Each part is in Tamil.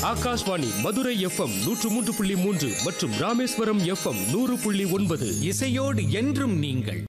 ஆகாஷ்வாணி மதுரை எஃப்எம் நூற்று மூன்று புள்ளி மூன்று மற்றும் ராமேஸ்வரம் எஃப்எம் நூறு புள்ளி ஒன்பது இசையோடு என்றும் நீங்கள்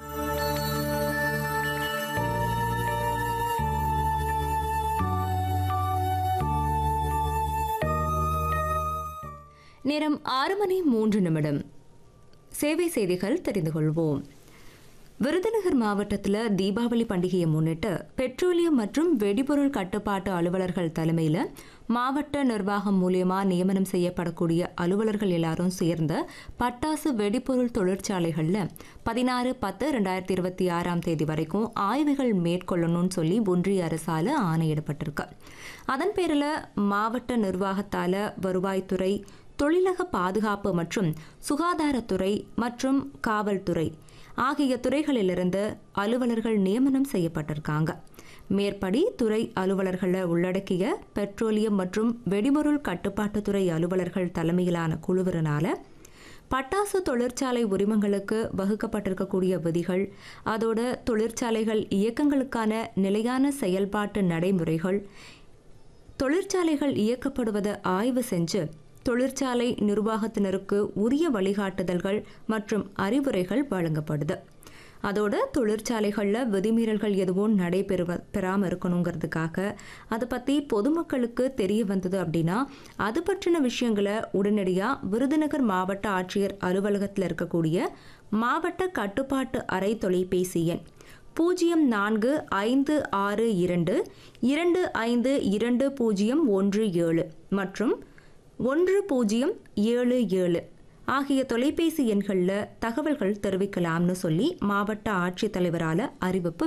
நேரம் ஆறு மணி மூன்று நிமிடம் சேவை செய்திகள் தெரிந்து கொள்வோம் விருதுநகர் மாவட்டத்தில் தீபாவளி பண்டிகையை முன்னிட்டு பெட்ரோலியம் மற்றும் வெடிபொருள் கட்டுப்பாட்டு அலுவலர்கள் தலைமையில் மாவட்ட நிர்வாகம் மூலியமா நியமனம் செய்யப்படக்கூடிய அலுவலர்கள் எல்லாரும் சேர்ந்த பட்டாசு வெடிபொருள் தொழிற்சாலைகளில் பதினாறு பத்து ரெண்டாயிரத்தி இருபத்தி ஆறாம் தேதி வரைக்கும் ஆய்வுகள் மேற்கொள்ளணும்னு சொல்லி ஒன்றிய அரசால் ஆணையிடப்பட்டிருக்கு அதன் பேரில் மாவட்ட நிர்வாகத்தால் வருவாய்த்துறை தொழிலக பாதுகாப்பு மற்றும் சுகாதாரத்துறை மற்றும் காவல்துறை ஆகிய துறைகளிலிருந்து அலுவலர்கள் நியமனம் செய்யப்பட்டிருக்காங்க மேற்படி துறை அலுவலர்களை உள்ளடக்கிய பெட்ரோலியம் மற்றும் வெடிபொருள் கட்டுப்பாட்டுத்துறை அலுவலர்கள் தலைமையிலான குழுவினால பட்டாசு தொழிற்சாலை உரிமங்களுக்கு வகுக்கப்பட்டிருக்கக்கூடிய விதிகள் அதோட தொழிற்சாலைகள் இயக்கங்களுக்கான நிலையான செயல்பாட்டு நடைமுறைகள் தொழிற்சாலைகள் இயக்கப்படுவதை ஆய்வு செஞ்சு தொழிற்சாலை நிர்வாகத்தினருக்கு உரிய வழிகாட்டுதல்கள் மற்றும் அறிவுரைகள் வழங்கப்படுது அதோட தொழிற்சாலைகளில் விதிமீறல்கள் எதுவும் நடைபெறுவ பெறாமல் இருக்கணுங்கிறதுக்காக அதை பற்றி பொதுமக்களுக்கு தெரிய வந்தது அப்படின்னா அது பற்றின விஷயங்களை உடனடியாக விருதுநகர் மாவட்ட ஆட்சியர் அலுவலகத்தில் இருக்கக்கூடிய மாவட்ட கட்டுப்பாட்டு அறை தொலைபேசி எண் பூஜ்ஜியம் நான்கு ஐந்து ஆறு இரண்டு இரண்டு ஐந்து இரண்டு பூஜ்ஜியம் ஒன்று ஏழு மற்றும் ஒன்று பூஜ்ஜியம் ஏழு ஏழு ஆகிய தொலைபேசி எண்களில் தகவல்கள் தெரிவிக்கலாம்னு சொல்லி மாவட்ட ஆட்சித்தலைவரால் அறிவிப்பு